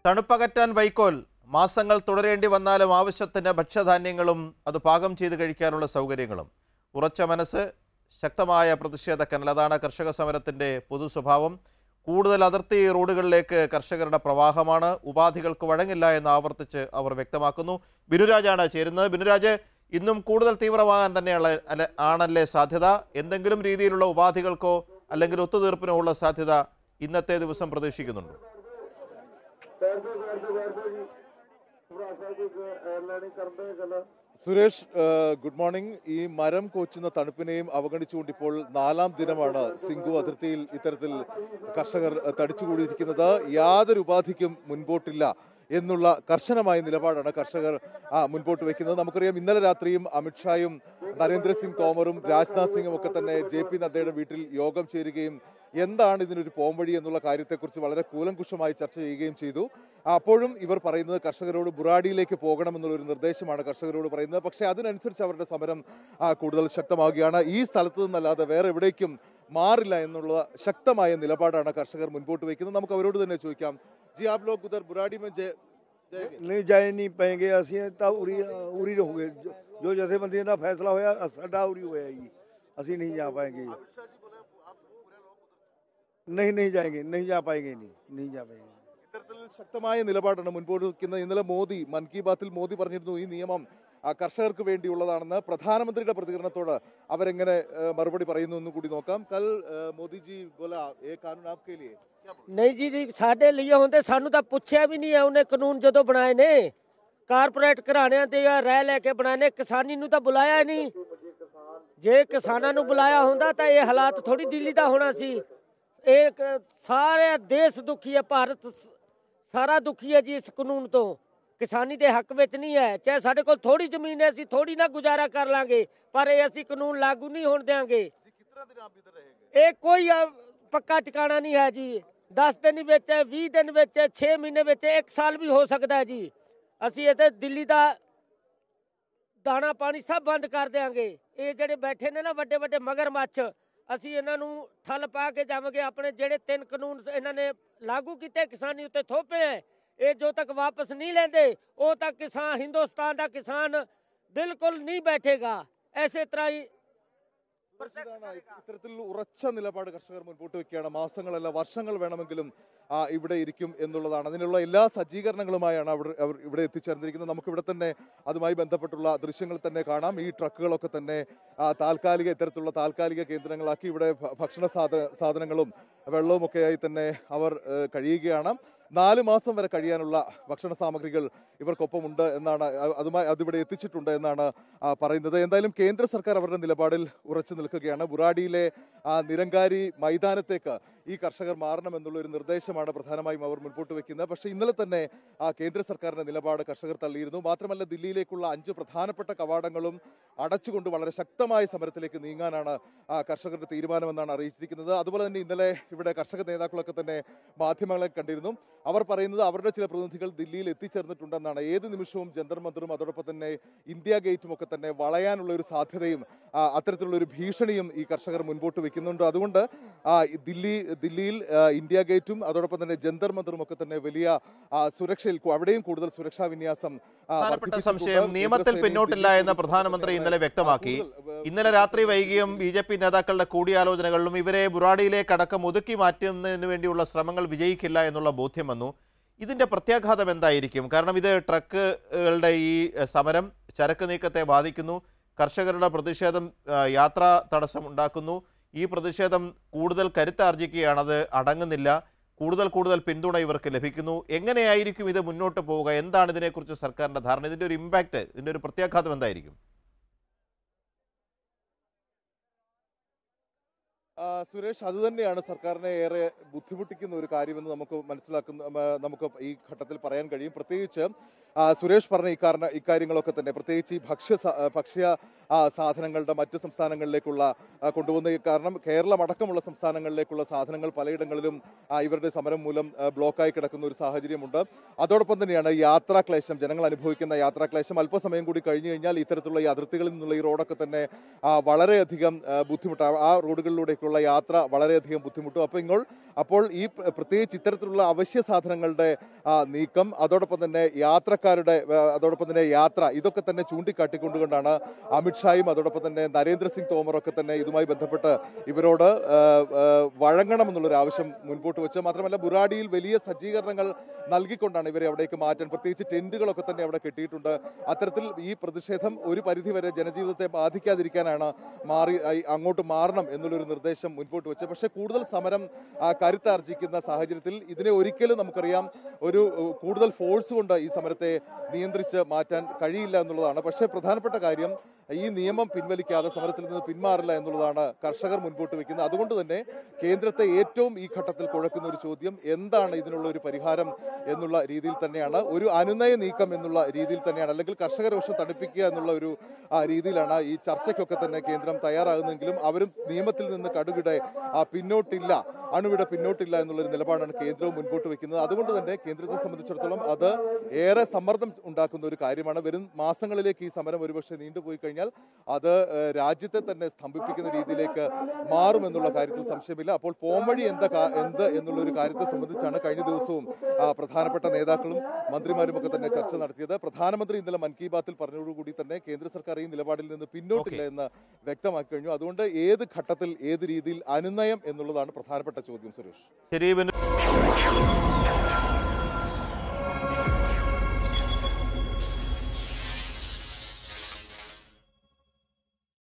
തണുപ്പകറ്റാൻ വൈക്കോൽ മാസങ്ങൾ തുടരേണ്ടി വന്നാലും ആവശ്യത്തിന് ഭക്ഷ്യധാന്യങ്ങളും അത് പാകം ചെയ്ത് കഴിക്കാനുള്ള സൗകര്യങ്ങളും ഉറച്ച മനസ്സ് ശക്തമായ പ്രതിഷേധ കനൽ അതാണ് കർഷക സമരത്തിൻ്റെ പൊതു സ്വഭാവം കൂടുതൽ അതിർത്തി റോഡുകളിലേക്ക് കർഷകരുടെ പ്രവാഹമാണ് ഉപാധികൾക്ക് വഴങ്ങില്ല എന്ന് ആവർത്തിച്ച് അവർ വ്യക്തമാക്കുന്നു ബിനുരാജാണ് ചേരുന്നത് ബിനുരാജ് ഇന്നും കൂടുതൽ തീവ്രമാകാൻ തന്നെയുള്ള അല്ലെ ആണല്ലേ സാധ്യത എന്തെങ്കിലും രീതിയിലുള്ള ഉപാധികൾക്കോ അല്ലെങ്കിൽ ഒത്തുതീർപ്പിനോ ഉള്ള സാധ്യത ഇന്നത്തെ ദിവസം പ്രതീക്ഷിക്കുന്നുണ്ടോ സുരേഷ് ഏഹ്, ഗുഡ് മോർണിംഗ് ഈ മരം കോച്ചുന്ന തണുപ്പിനെയും അവഗണിച്ചുകൊണ്ട് ഇപ്പോൾ നാലാം ദിനമാണ് സിംഗു അതിർത്തിയിൽ ഇത്തരത്തിൽ കർഷകർ ഏഹ്, തടിച്ചുകൂടിയിരിക്കുന്നത് യാതൊരു ഉപാധിക്കും മുൻപോട്ടില്ല എന്നുള്ള കർശനമായ നിലപാടാണ് കർഷകർ ആ, മുൻപോട്ട് വെക്കുന്നത് നമുക്കറിയാം ഇന്നലെ രാത്രിയും അമിത്ഷായും നരേന്ദ്രസിംഗ് തോമറും രാജ്നാഥ് സിംഗും ഒക്കെ തന്നെ ജെ പി നദ്ദയുടെ വീട്ടിൽ യോഗം ചേരുകയും എന്താണ് ഇതിനൊരു പോംവഴി എന്നുള്ള കാര്യത്തെക്കുറിച്ച് വളരെ കൂലങ്കുഷമായി ചർച്ച ചെയ്യുകയും ചെയ്തു അപ്പോഴും ഇവർ പറയുന്നത് കർഷകരോട് ബുറാഡിയിലേക്ക് പോകണമെന്നുള്ള ഒരു നിർദ്ദേശമാണ് കർഷകരോട് പറയുന്നത് പക്ഷേ അതിനനുസരിച്ച് അവരുടെ സമരം ആ, കൂടുതൽ ശക്തമാവുകയാണ് ഈ സ്ഥലത്ത് നിന്നല്ലാതെ വേറെ എവിടേക്കും മാറില്ല എന്നുള്ള ശക്തമായ നിലപാടാണ് കർഷകർ മുൻപോട്ട് വയ്ക്കുന്നത് നമുക്ക് അവരോട് തന്നെ ചോദിക്കാം ജി ആപ് ലോഗ് ഉധർ ബുറാഡി में जय जय ਨਹੀਂ ਜਾਏ ਨਹੀਂ ਪੈਂਗੇ ਅਸੀਂ ਤਾਂ ਉਰੀ ਉਰੀ ਰਹੋਗੇ ਜੋ- ਜੋ ਜਥੇਬੰਦੀਆਂ ਦਾ ਫੈਸਲਾ ਹੋਇਆ ਸਾਡਾ ਉਰੀ ਹੋਇਆ ਜੀ ਅਸੀਂ नहीं जा पाएंगे नहीं नहीं जाएंगे नहीं जा पाएंगे नहीं नहीं जा पाएंगे ഇത്തരത്തിൽ ശക്തമായ നിലപാടാണ് മുൻപോട്ട് വയ്ക്കുന്നത് ഇന്നലെ മോദി മൻ കി ബാത്തിൽ മോദി പറഞ്ഞിരുന്നു ഈ നിയമം ആ, കർഷകർക്ക് വേണ്ടിയുള്ളതാണെന്ന് പ്രധാനമന്ത്രിയുടെ പ്രതികരണത്തോട് അവരെങ്ങനെ ഏഹ്, മറുപടി പറയുന്നു എന്ന് കൂടി നോക്കാം കൽ ഏഹ്, മോദിജി ബോല ഏ കാനൂൻ ആപ്കെ ലിയേ ਨਹੀਂ ਜੀ ਜੀ ਸਾਡੇ ਲਈ ਹੁੰਦੇ ਸਾਨੂੰ ਤਾਂ ਪੁੱਛਿਆ ਵੀ ਨਹੀਂ ਹੈ ਉਹਨੇ ਕਾਨੂੰਨ ਜਦੋਂ ਬਣਾਏ ਨੇ ਕਾਰਪੋਰੇਟ ਘਰਾਣਿਆਂ ਤੇ ਜਾਂ ਰਹਿ ਲੈ ਕੇ ਬਣਾਏ ਨੇ ਕਿਸਾਨੀ ਨੂੰ ਤਾਂ ਬੁਲਾਇਆ ਹੀ ਨਹੀਂ ਜੇ ਕਿਸਾਨਾਂ ਨੂੰ ਬੁਲਾਇਆ ਹੁੰਦਾ ਤਾਂ ਇਹ ਹਾਲਾਤ ਥੋੜੀ ਦਿੱਲੀ ਦਾ ਹੋਣਾ ਸੀ ਇਹ ਕ- ਸਾਰੇ ਦੇਸ਼ ਦੁਖੀ ਹੈ ਭਾਰਤ ਸ- ਸਾਰਾ ਦੁਖੀ ਹੈ ਜੀ ਇਸ ਕਾਨੂੰਨ ਤੋਂ ਕਿਸਾਨੀ ਦੇ ਹੱਕ ਵਿੱਚ ਨਹੀਂ ਹੈ ਚਾਹੇ ਸਾਡੇ ਕੋਲ ਥੋੜੀ ਜ਼ਮੀਨ ਹੈ ਅਸੀਂ ਥੋੜੀ ਨਾ ਗੁਜ਼ਾਰਾ ਕਰ ਲਾਂਗੇ ਪਰ ਇਹ ਅਸੀਂ ਕਾਨੂੰਨ ਲਾਗੂ ਨਹੀਂ ਹੋਣ ਦੇਵਾਂਗੇ ਇਹ ਕੋਈ ਅ, ਪੱਕਾ ਟਿਕਾਣਾ ਨਹੀਂ ਹੈ ਜੀ 10 ਦਿਨ ਵਿੱਚ 20 ਦਿਨ ਵਿੱਚ 6 ਮਹੀਨੇ ਵਿੱਚ 1 ਸਾਲ ਵੀ ਹੋ ਸਕਦਾ ਹੈ ਜੀ ਅਸੀਂ ਇੱਥੇ ਦਿੱਲੀ ਦਾ ਦਾਣਾ ਪਾਣੀ ਸਭ ਬੰਦ ਕਰ ਦੇਾਂਗੇ ਇਹ ਜਿਹੜੇ ਬੈਠੇ ਨੇ ਨਾ ਵੱਡੇ ਵੱਡੇ ਮਗਰਮੱਛ ਅਸੀਂ ਇਹਨਾਂ ਨੂੰ ਠੱਲ ਪਾ ਕੇ ਜਾਵਾਂਗੇ ਆਪਣੇ ਜਿਹੜੇ ਤਿੰਨ ਕਾਨੂੰਨ ਇਹਨਾਂ ਨੇ ਲਾਗੂ ਕੀਤੇ ਕਿਸਾਨੀ ਉੱਤੇ ਥੋਪੇ ਹੈ ਇਹ ਜੋ ਤੱਕ ਵਾਪਸ ਨਹੀਂ ਲੈਂਦੇ ਉਹ ਤੱਕ ਕਿਸਾਨ ਹਿੰਦੁਸਤਾਨ ਦਾ ਕਿਸਾਨ ਬਿਲਕੁਲ ਨਹੀਂ ਬੈਠੇਗਾ ਐਸੇ ਤਰ੍ਹਾਂ ਹੀ ഇതാണ് ഇത്തരത്തിൽ ഉറച്ച നിലപാട് കർഷകർ മുൻപോട്ട് വെക്കുകയാണ് മാസങ്ങളല്ല വർഷങ്ങൾ വേണമെങ്കിലും ആ, ഇവിടെ ഇരിക്കും എന്നുള്ളതാണ് അതിനുള്ള എല്ലാ സജ്ജീകരണങ്ങളുമായാണ് അവർ അവർ ഇവിടെ എത്തിച്ചേർന്നിരിക്കുന്നത് നമുക്ക് ഇവിടെ തന്നെ അതുമായി ബന്ധപ്പെട്ടുള്ള ദൃശ്യങ്ങൾ തന്നെ കാണാം ഈ ട്രക്കുകളൊക്കെ തന്നെ ആ, താൽക്കാലിക ഇത്തരത്തിലുള്ള താൽക്കാലിക കേന്ദ്രങ്ങളാക്കി ഇവിടെ ഭ- ഭക്ഷണ സാധന സാധനങ്ങളും വെള്ളവും ഒക്കെയായി തന്നെ അവർ ഏഹ്, കഴിയുകയാണ് നാല് മാസം വരെ കഴിയാനുള്ള ഭക്ഷണ സാമഗ്രികൾ ഇവർക്കൊപ്പമുണ്ട് എന്നാണ് അ- അതുമായി അതിവിടെ എത്തിച്ചിട്ടുണ്ട് എന്നാണ് ആ, പറയുന്നത് എന്തായാലും കേന്ദ്ര സർക്കാർ അവരുടെ നിലപാടിൽ ഉറച്ചു നിൽക്കുകയാണ് ബുറാഡിയിലെ ആ നിരങ്കാരി മൈതാനത്തേക്ക് ഈ കർഷകർ മാറണമെന്നുള്ള ഒരു നിർദ്ദേശമാണ് പ്രധാനമായും അവർ മുൻപോട്ട് വെക്കുന്നത് പക്ഷേ ഇന്നലെ തന്നെ ആ കേന്ദ്ര സർക്കാരിന്റെ നിലപാട് കർഷകർ തള്ളിയിരുന്നു മാത്രമല്ല ദില്ലിയിലേക്കുള്ള അഞ്ച് പ്രധാനപ്പെട്ട കവാടങ്ങളും അടച്ചുകൊണ്ട് വളരെ ശക്തമായ സമരത്തിലേക്ക് നീങ്ങാനാണ് ആ, കർഷകരുടെ തീരുമാനമെന്നാണ് അറിയിച്ചിരിക്കുന്നത് അതുപോലെ തന്നെ ഇന്നലെ ഇവിടെ കർഷക നേതാക്കളൊക്കെ തന്നെ മാധ്യമങ്ങളെ കണ്ടിരുന്നു അവർ പറയുന്നത് അവരുടെ ചില പ്രതിനിധികൾ ദില്ലിയിൽ എത്തിച്ചേർന്നിട്ടുണ്ടെന്നാണ് ഏത് നിമിഷവും ജന്തർ മന്ദറും അതോടൊപ്പം തന്നെ ഇന്ത്യ ഗേറ്റും ഒക്കെ തന്നെ വളയാനുള്ള ഒരു സാധ്യതയും ആ, അത്തരത്തിലുള്ള ഒരു ഭീഷണിയും ഈ കർഷകർ മുൻപോട്ട് വെക്കുന്നുണ്ട് അതുകൊണ്ട് ആ, ഈ ദില്ലി ദില്ലിയിൽ ആ, ഇന്ത്യ ഗേറ്റും അതോടൊപ്പം തന്നെ ജന്തർ മന്ദറും ഒക്കെ തന്നെ വലിയ ആ, സുരക്ഷയിൽ കു- അവിടെയും കൂടുതൽ സുരക്ഷാ വിന്യാസം ആ, പ്രധാനപ്പെട്ട വർദ്ധിപ്പിച്ചിട്ടുണ്ട്. സംശയം നിയമത്തിൽ കേന്ദ്രസേനയും പിന്നോട്ടില്ല ദില്ലി എന്ന് പോലീസും പ്രധാനമന്ത്രി ഒക്കെ ഇന്നലെ തന്നെ വ്യക്തമാക്കി കൂടുതൽ, ഏ, ഇന്നലെ രാത്രി വൈകിയും ബി ജെ പി നേതാക്കളുടെ കൂടിയാലോചനകളിലും ഇവരെ ബുറാഡിയിലേക്ക് അടക്കം ഒതുക്കി മാറ്റുന്നതിന് വേണ്ടിയുള്ള ശ്രമങ്ങൾ വിജയിക്കില്ല എന്നുള്ള ബോധ്യം വന്നു ഇതിന്റെ പ്രത്യാഘാതം എന്തായിരിക്കും കാരണം ഇത് ട്രക്കുകളുടെ ഈ എ, സമരം ചരക്ക് നീക്കത്തെ ബാധിക്കുന്നു കർഷകരുടെ പ്രതിഷേധം ആ, യാത്രാ തടസ്സം ഉണ്ടാക്കുന്നു ഈ പ്രതിഷേധം കൂടുതൽ കരുത്താർജിക്കുകയാണ് അത് അടങ്ങുന്നില്ല കൂടുതൽ കൂടുതൽ പിന്തുണ ഇവർക്ക് ലഭിക്കുന്നു എങ്ങനെയായിരിക്കും ഇത് മുന്നോട്ട് പോവുക എന്താണ് ഇതിനെക്കുറിച്ച് സർക്കാരിന്റെ ധാരണ ഇതിന്റെ ഒരു ഇമ്പാക്റ്റ് ഇതിന്റെ ഒരു പ്രത്യാഘാതം എന്തായിരിക്കും ആ, സുരേഷ് അത് തന്നെയാണ് സർക്കാരിനെ ഏറെ ബുദ്ധിമുട്ടിക്കുന്ന ഒരു കാര്യമെന്ന് നമുക്ക് മനസ്സിലാക്കുന്ന ഉം, ആ, നമുക്ക് ഈ ഘട്ടത്തിൽ പറയാൻ കഴിയും പ്രത്യേകിച്ച് ആ, സുരേഷ് പറഞ്ഞ ഇക്കാരണ ഇക്കാര്യങ്ങളൊക്കെ തന്നെ പ്രത്യേകിച്ച് ഈ ഭക്ഷ്യ സ- ആ, ഭക്ഷ്യ ആ, സാധനങ്ങളുടെ മറ്റ് സംസ്ഥാനങ്ങളിലേക്കുള്ള ആ, കൊണ്ടുപോകുന്ന ഈ കാരണം കേരളം അടക്കമുള്ള സംസ്ഥാനങ്ങളിലേക്കുള്ള സാധനങ്ങൾ പലയിടങ്ങളിലും ആ, ഇവരുടെ സമരം മൂലം ആ, ബ്ലോക്കായി കിടക്കുന്ന ഒരു സാഹചര്യമുണ്ട് അതോടൊപ്പം തന്നെയാണ് യാത്രാക്ലേശം ജനങ്ങൾ അനുഭവിക്കുന്ന യാത്രാക്ലേശം അല്പസമയം കൂടി കഴിഞ്ഞു കഴിഞ്ഞാൽ ഇത്തരത്തിലുള്ള ഈ അതിർത്തികളിൽ നിന്നുള്ള ഈ റോഡൊക്കെ തന്നെ ആ, വളരെയധികം ആ, ബുദ്ധിമുട്ടാണ് ആ റോഡുകളിലൂടെയൊക്കെയുള്ള സ്ഥലങ്ങളിലേക്കുള്ള യാത്ര വളരെയധികം ബുദ്ധിമുട്ടും അപ്പോൾ ഇപ്പോൾ അപ്പോൾ ഈ പ്ര- പ്രത്യേകിച്ച് ഇത്തരത്തിലുള്ള അവശ്യ സാധനങ്ങളുടെ ആ, നീക്കം അതോടൊപ്പം തന്നെ യാത്രക്കാരുടെ ആ, അതോടൊപ്പം തന്നെ യാത്ര ഇതൊക്കെ തന്നെ ചൂണ്ടിക്കാട്ടിക്കൊണ്ടുകൊണ്ടാണ് അമിത്ഷായും അതോടൊപ്പം തന്നെ നരേന്ദ്രസിംഗ് തോമറൊക്കെ തന്നെ ഇതുമായി ബന്ധപ്പെട്ട് ഇവരോട് ആ, ആ, വഴങ്ങണമെന്നുള്ളൊരു ആവശ്യം മുൻപോട്ട് വെച്ച് മാത്രമല്ല ബുറാഡിയിൽ വലിയ സജ്ജീകരണങ്ങൾ നൽകിക്കൊണ്ടാണ് ഇവരെ അവിടേക്ക് മാറ്റാൻ പ്രത്യേകിച്ച് ടെന്റുകളൊക്കെ തന്നെ അവിടെ കെട്ടിയിട്ടുണ്ട് അത്തരത്തിൽ ഈ പ്രതിഷേധം ഒരു പരിധിവരെ ജനജീവിതത്തെ ബാധിക്കാതിരിക്കാനാണ് മാറി ഐ- അങ്ങോട്ട് മാറണം എന്നുള്ളൊരു നിർദ്ദേശം മുൻപോട്ട് വെച്ചത് പക്ഷേ കൂടുതൽ സമരം ആ, കരുത്താർജിക്കുന്ന സാഹചര്യത്തിൽ ഇതിനെ ഒരിക്കലും നമുക്കറിയാം ഒരു ഉ, കൂടുതൽ ഫോഴ്സ് കൊണ്ട് ഈ സമരത്തെ നിയന്ത്രിച്ച് മാറ്റാൻ കഴിയില്ല എന്നുള്ളതാണ് പക്ഷേ പ്രധാനപ്പെട്ട കാര്യം ഈ നിയമം പിൻവലിക്കാതെ സമരത്തിൽ നിന്ന് പിന്മാറില്ല എന്നുള്ളതാണ് കർഷകർ മുൻപോട്ട് വെക്കുന്നത് അതുകൊണ്ട് തന്നെ കേന്ദ്രത്തെ ഏറ്റവും ഈ ഘട്ടത്തിൽ കുഴക്കുന്ന ഒരു ചോദ്യം എന്താണ് ഇതിനുള്ള ഒരു പരിഹാരം എന്നുള്ള രീതിയിൽ തന്നെയാണ് ഒരു അനുനയ നീക്കം എന്നുള്ള രീതിയിൽ തന്നെയാണ് അല്ലെങ്കിൽ കർഷക രോഷം തണുപ്പിക്കുക എന്നുള്ള ഒരു ആ, രീതിയിലാണ് ഈ ചർച്ചയ്ക്കൊക്കെ തന്നെ കേന്ദ്രം തയ്യാറാകുന്നെങ്കിലും അവരും നിയമത്തിൽ നിന്ന് കടുകിടെ ആ, പിന്നോട്ടില്ല അണുവിട പിന്നോട്ടില്ല എന്നുള്ളൊരു നിലപാടാണ് കേന്ദ്രവും മുൻപോട്ട് വെക്കുന്നത് അതുകൊണ്ട് തന്നെ കേന്ദ്രത്തെ സംബന്ധിച്ചിടത്തോളം അത് ഏറെ സമ്മർദ്ദം ഉണ്ടാക്കുന്ന ഒരു കാര്യമാണ് വരും മാസങ്ങളിലേക്ക് ഈ സമരം ഒരുപക്ഷെ നീണ്ടുപോയി കഴിഞ്ഞാൽ അത് ഏഹ്, രാജ്യത്തെ തന്നെ സ്തംഭിപ്പിക്കുന്ന രീതിയിലേക്ക് മാറുമെന്നുള്ള കാര്യത്തിൽ സംശയമില്ല അപ്പോൾ പോംവഴി എന്താ കാ- എന്ത് എന്നുള്ള ഒരു കാര്യത്തെ സംബന്ധിച്ചാണ് കഴിഞ്ഞ ദിവസവും ആ, പ്രധാനപ്പെട്ട നേതാക്കളും മന്ത്രിമാരും ഒക്കെ തന്നെ ചർച്ച നടത്തിയത് പ്രധാനമന്ത്രി ഇന്നലെ മൻ കി ബാത്തിൽ പറഞ്ഞതോടുകൂടി തന്നെ കേന്ദ്ര സർക്കാർ ഈ നിലപാടിൽ നിന്ന് പിന്നോട്ടില്ല എന്ന് വ്യക്തമാക്കി കഴിഞ്ഞു അതുകൊണ്ട് ഏത് ഘട്ടത്തിൽ ഏത് രീതിയിൽ അനുനയം എന്നുള്ളതാണ് പ്രധാനപ്പെട്ട ചോദ്യം സുരേഷ് ശരി ബിനു